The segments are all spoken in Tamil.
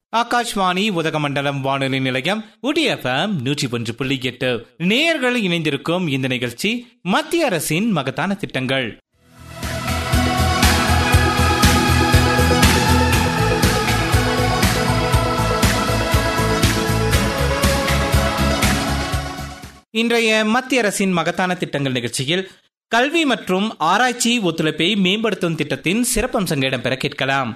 ஆகாஷ்வாணி உதகமண்டலம் வானொலி நிலையம் உடிஎஃப்எம் நூற்றி ஒன்று புள்ளி எட்டு நேயர்கள் இணைந்திருக்கும் இந்த நிகழ்ச்சி மத்திய அரசின் மகத்தான திட்டங்கள் இன்றைய மத்திய அரசின் மகத்தான திட்டங்கள் நிகழ்ச்சியில் கல்வி மற்றும் ஆராய்ச்சி ஒத்துழைப்பை மேம்படுத்தும் திட்டத்தின் சிறப்பம்சங்கள் இடம்பெற கேட்கலாம்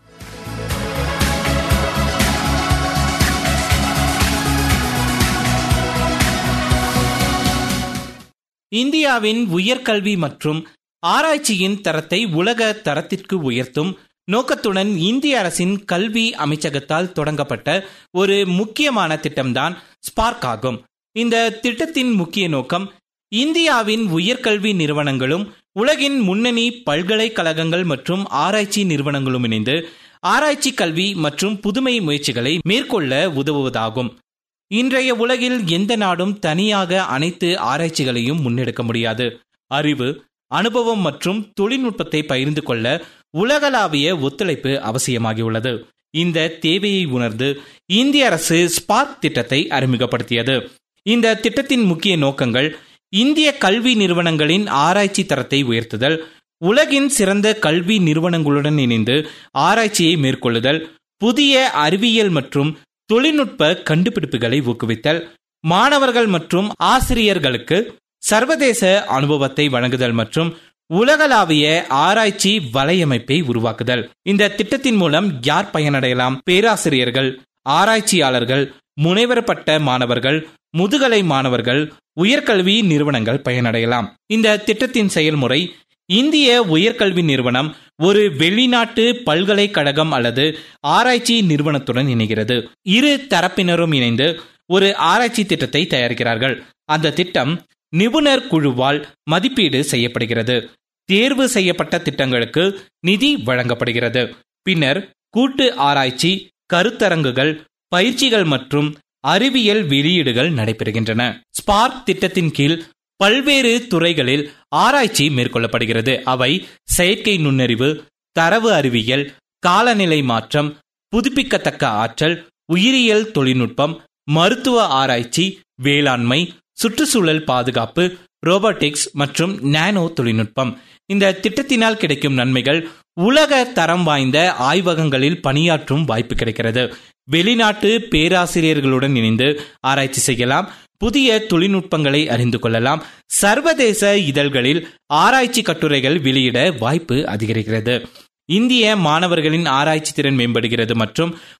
இந்தியாவின் உயர்கல்வி மற்றும் ஆராய்ச்சியின் தரத்தை உலக தரத்திற்கு உயர்த்தும் நோக்கத்துடன் இந்திய அரசின் கல்வி அமைச்சகத்தால் தொடங்கப்பட்ட ஒரு முக்கியமான திட்டம்தான் ஸ்பார்க் ஆகும் இந்த திட்டத்தின் முக்கிய நோக்கம் இந்தியாவின் உயர்கல்வி நிறுவனங்களும் உலகின் முன்னணி பல்கலைக்கழகங்கள் மற்றும் ஆராய்ச்சி நிறுவனங்களும் இணைந்து ஆராய்ச்சி கல்வி மற்றும் புதுமை முயற்சிகளை மேற்கொள்ள உதவுவதாகும் இன்றைய உலகில் எந்த நாடும் தனியாக அனைத்து ஆராய்ச்சிகளையும் முன்னெடுக்க முடியாது அறிவு அனுபவம் மற்றும் தொழில்நுட்பத்தை பகிர்ந்து கொள்ள உலகளாவிய ஒத்துழைப்பு அவசியமாகியுள்ளது இந்த தேவையை உணர்ந்து இந்திய அரசு ஸ்பார்க் திட்டத்தை அறிமுகப்படுத்தியது இந்த திட்டத்தின் முக்கிய நோக்கங்கள் இந்திய கல்வி நிறுவனங்களின் ஆராய்ச்சி தரத்தை உயர்த்துதல் உலகின் சிறந்த கல்வி நிறுவனங்களுடன் இணைந்து ஆராய்ச்சியை மேற்கொள்ளுதல் புதிய அறிவியல் மற்றும் தொழில்நுட்ப கண்டுபிடிப்புகளை ஊக்குவித்தல் மாணவர்கள் மற்றும் ஆசிரியர்களுக்கு சர்வதேச அனுபவத்தை வழங்குதல் மற்றும் உலகளாவிய ஆராய்ச்சி வலையமைப்பை உருவாக்குதல் இந்த திட்டத்தின் மூலம் யார் பயனடையலாம் பேராசிரியர்கள் ஆராய்ச்சியாளர்கள் முனைவர் பட்ட மாணவர்கள் முதுகலை மாணவர்கள் உயர்கல்வி நிறுவனங்கள் பயனடையலாம் இந்த திட்டத்தின் செயல்முறை இந்திய உயர்கல்வி நிறுவனம் ஒரு வெளிநாட்டு பல்கலைக்கழகம் அல்லது ஆராய்ச்சி நிறுவனத்துடன் இணைகிறது இரு தரப்பினரும் இணைந்து ஒரு ஆராய்ச்சி திட்டத்தை தயாரிக்கிறார்கள் அந்த திட்டம் நிபுணர் குழுவால் மதிப்பீடு செய்யப்படுகிறது தேர்வு செய்யப்பட்ட திட்டங்களுக்கு நிதி வழங்கப்படுகிறது பின்னர் கூட்டு ஆராய்ச்சி கருத்தரங்குகள் பயிற்சிகள் மற்றும் அறிவியல் வெளியீடுகள் நடைபெறுகின்றன ஸ்பார்க் திட்டத்தின் கீழ் பல்வேறு துறைகளில் ஆராய்ச்சி மேற்கொள்ளப்படுகிறது அவை செயற்கை நுண்ணறிவு தரவு அறிவியல் காலநிலை மாற்றம் புதுப்பிக்கத்தக்க ஆற்றல் உயிரியல் தொழில்நுட்பம் மருத்துவ ஆராய்ச்சி வேளாண்மை சுற்றுச்சூழல் பாதுகாப்பு ரோபோட்டிக்ஸ் மற்றும் நானோ தொழில்நுட்பம் இந்த திட்டத்தினால் கிடைக்கும் நன்மைகள் உலக தரம் வாய்ந்த ஆய்வகங்களில் பணியாற்றும் வாய்ப்பு கிடைக்கிறது வெளிநாட்டு பேராசிரியர்களுடன் இணைந்து ஆராய்ச்சி செய்யலாம் புதிய தொழில்நுட்பங்களை அறிந்து கொள்ளலாம் சர்வதேச இதழ்களில் ஆராய்ச்சி கட்டுரைகள் வெளியிட வாய்ப்பு அதிகரிக்கிறது இந்திய மாணவர்களின் ஆராய்ச்சி திறன் மேம்படுகிறது மற்றும்